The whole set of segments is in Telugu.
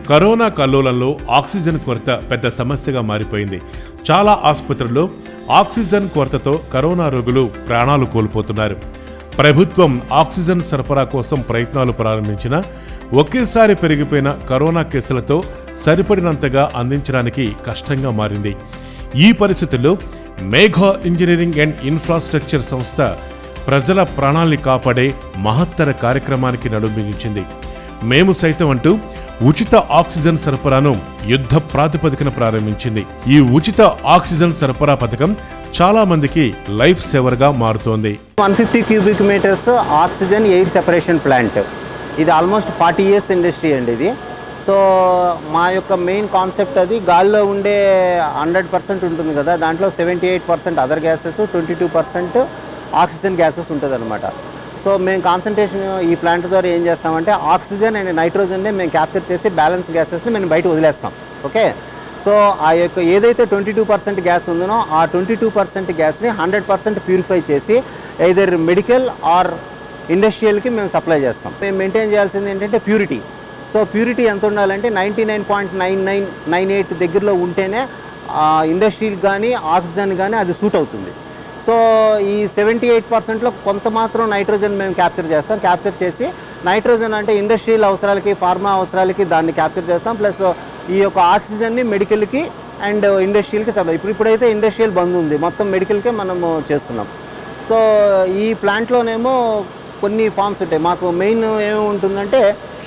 కరోనా కల్లోలంలో ఆక్సిజన్ కొరత పెద్ద సమస్యగా మారిపోయింది చాలా ఆసుపత్రుల్లో ఆక్సిజన్ కొరతతో కరోనా రోగులు ప్రాణాలు కోల్పోతున్నారు ప్రభుత్వం ఆక్సిజన్ సరఫరా కోసం ప్రయత్నాలు ప్రారంభించినా ఒకేసారి పెరిగిపోయిన కరోనా కేసులతో సరిపడినంతగా అందించడానికి కష్టంగా మారింది ఈ పరిస్థితుల్లో మేఘా ఇంజనీరింగ్ అండ్ ఇన్ఫ్రాస్ట్రక్చర్ సంస్థ ప్రజల ప్రాణాల్ని కాపాడే మహత్తర కార్యక్రమానికి నడుంబిగించింది మేము సైతం అంటూ ఉచిత ఆక్సిజన్ సరఫరాను యుద్ధ ప్రాతిపదికన ప్రారంభించింది ఈ ఉచిత ఆక్సిజన్ సరఫరా పథకం చాలా మందికి లైఫ్ సేవర్గా మారుతోంది one fifty cubic metres oxygen air separation plant ఇది ఆల్మోస్ట్ ఫార్టీ ఇయర్స్ ఇండస్ట్రీ అండి ఇది సో మా యొక్క మెయిన్ కాన్సెప్ట్ అది గాల్లో ఉండే హండ్రెడ్ పర్సెంట్ ఉంటుంది కదా దాంట్లో seventy eight percent other gases twenty two percent oxygen gases ఉంటుంది అనమాట సో మేము కాన్సన్ట్రేషన్ ఈ ప్లాంట్ ద్వారా ఏం చేస్తామంటే ఆక్సిజన్ అండ్ నైట్రోజన్ని మేము క్యాప్చర్ చేసి బ్యాలెన్స్ గ్యాసెస్ని మేము బయట వదిలేస్తాం ఓకే సో ఆ యొక్క ఏదైతే ట్వంటీ టూ పర్సెంట్ గ్యాస్ ఉందో ఆ ట్వంటీ టూ పర్సెంట్ గ్యాస్ని హండ్రెడ్ పర్సెంట్ ప్యూరిఫై చేసి ఎయిదర్ మెడికల్ ఆర్ ఇండస్ట్రియల్కి మేము సప్లై చేస్తాం మేము మెయింటైన్ చేయాల్సింది ఏంటంటే ప్యూరిటీ సో ప్యూరిటీ ఎంత ఉండాలంటే ninety nine point nine nine nine eight దగ్గరలో ఉంటేనే ఇండస్ట్రీకి కానీ ఆక్సిజన్ కానీ అది సూట్ అవుతుంది సో ఈ సెవెంటీ ఎయిట్ పర్సెంట్లో కొంత మాత్రం నైట్రోజన్ మేము క్యాప్చర్ చేస్తాం క్యాప్చర్ చేసి నైట్రోజన్ అంటే ఇండస్ట్రియల్ అవసరాలకి ఫార్మా అవసరాలకి దాన్ని క్యాప్చర్ చేస్తాం ప్లస్ ఈ యొక్క ఆక్సిజన్ని మెడికల్కి అండ్ ఇండస్ట్రియల్కి సప్లై ఇప్పుడు ఇప్పుడైతే ఇండస్ట్రియల్ బంద్ ఉంది మొత్తం మెడికల్కే మనము చేస్తున్నాం సో ఈ ప్లాంట్లోనేమో కొన్ని ఫామ్స్ ఉంటాయి మాకు మెయిన్ ఏమి ఉంటుందంటే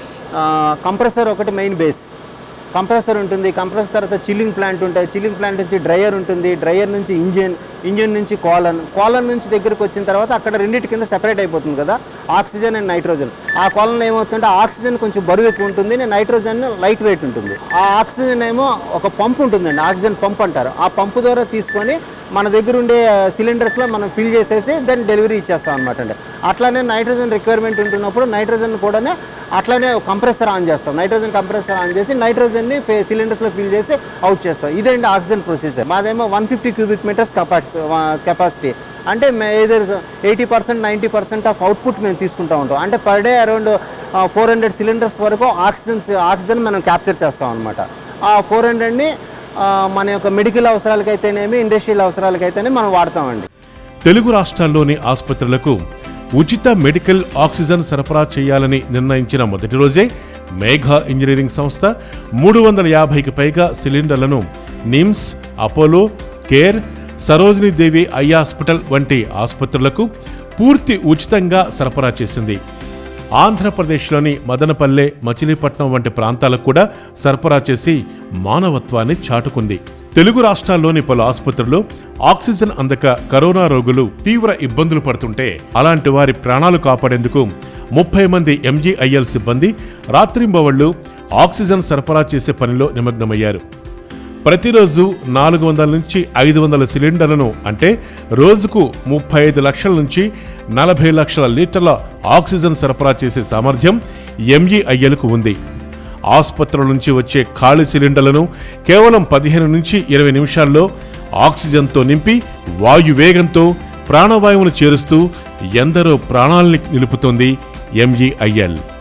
కంప్రెసర్ ఒకటి మెయిన్ బేస్ కంప్రెసర్ ఉంటుంది కంప్రెసర్ తర్వాత చిల్లింగ్ ప్లాంట్ ఉంటాయి చిల్లింగ్ ప్లాంట్ నుంచి డ్రైయర్ ఉంటుంది డ్రైయర్ నుంచి ఇంజిన్ ఇంజిన్ నుంచి కాలన్ కాలన్ నుంచి దగ్గరికి వచ్చిన తర్వాత అక్కడ రెండింటి కింద సెపరేట్ అయిపోతుంది కదా ఆక్సిజన్ అండ్ నైట్రోజన్ ఆ కాలన్ ఏమవుతుందంటే ఆక్సిజన్ కొంచెం బరువు ఎక్కువ ఉంటుంది నైట్రోజన్ లైట్ వెయిట్ ఉంటుంది ఆ ఆక్సిజన్ ఏమో ఒక పంప్ ఉంటుందండి ఆక్సిజన్ పంప్ అంటారు ఆ పంపు ద్వారా తీసుకొని మన దగ్గర ఉండే సిలిండర్స్లో మనం ఫిల్ చేసేసి దెన్ డెలివరీ ఇచ్చేస్తాం అనమాట అండి అట్లానే నైట్రోజన్ రిక్వైర్మెంట్ ఉంటున్నప్పుడు నైట్రోజన్ కూడానే అట్లానే కంప్రెసర్ ఆన్ చేస్తాం నైట్రోజన్ కంప్రెసర్ ఆన్ చేసి నైట్రోజన్ని సిలిండర్స్లో ఫిల్ చేసి అవుట్ చేస్తాం ఇదేంటి ఆక్సిజన్ ప్రొసీజర్ మాదేమో one fifty cubic metres capacity capacity అంటే either eighty percent ninety percent of output మేము తీసుకుంటూ ఉంటాం అంటే per day around four hundred cylinders వరకు ఆక్సిజన్ ఆక్సిజన్ మనం క్యాప్చర్ చేస్తాం అనమాట ఆ ఫోర్ హండ్రెడ్ని మన యొక్క మెడికల్ అవసరాలకైతేనేమి ఇండస్ట్రియల్ అవసరాలకైతేనే మనం వాడతామండి తెలుగు రాష్ట్రాల్లోని ఆసుపత్రులకు ఉచిత మెడికల్ ఆక్సిజన్ సరఫరా చేయాలని నిర్ణయించిన మొదటి రోజే మేఘా ఇంజనీరింగ్ సంస్థ మూడు వందల యాభైకి పైగా సిలిండర్లను NIMS Apollo Care Sarojini Devi eye hospital వంటి ఆసుపత్రులకు పూర్తి ఉచితంగా సరఫరా చేసింది ఆంధ్రప్రదేశ్లోని మదనపల్లె మచిలీపట్నం వంటి ప్రాంతాలకు కూడా సరఫరా చేసి మానవత్వాన్ని చాటుకుంది తెలుగు రాష్ట్రాల్లోని పలు ఆసుపత్రుల్లో ఆక్సిజన్ అందక కరోనా రోగులు తీవ్ర ఇబ్బందులు పడుతుంటే అలాంటి వారి ప్రాణాలు కాపాడేందుకు ముప్పై మంది ఎంజీఐఎల్ సిబ్బంది రాత్రింబవళ్లు ఆక్సిజన్ సరఫరా చేసే పనిలో నిమగ్నమయ్యారు ప్రతిరోజు నాలుగు వందల నుంచి ఐదు వందల సిలిండర్లను అంటే రోజుకు ముప్పై ఐదు లక్షల నుంచి నలభై లక్షల లీటర్ల ఆక్సిజన్ సరఫరా చేసే సామర్థ్యం ఎంఈఐఎల్కు ఉంది ఆసుపత్రుల నుంచి వచ్చే ఖాళీ సిలిండర్లను కేవలం పదిహేను నుంచి ఇరవై నిమిషాల్లో ఆక్సిజన్తో నింపి వాయు వేగంతో ప్రాణవాయువును చేరుస్తూ ఎందరో ప్రాణాల్ని నిలుపుతోంది ఎంఈఐఎల్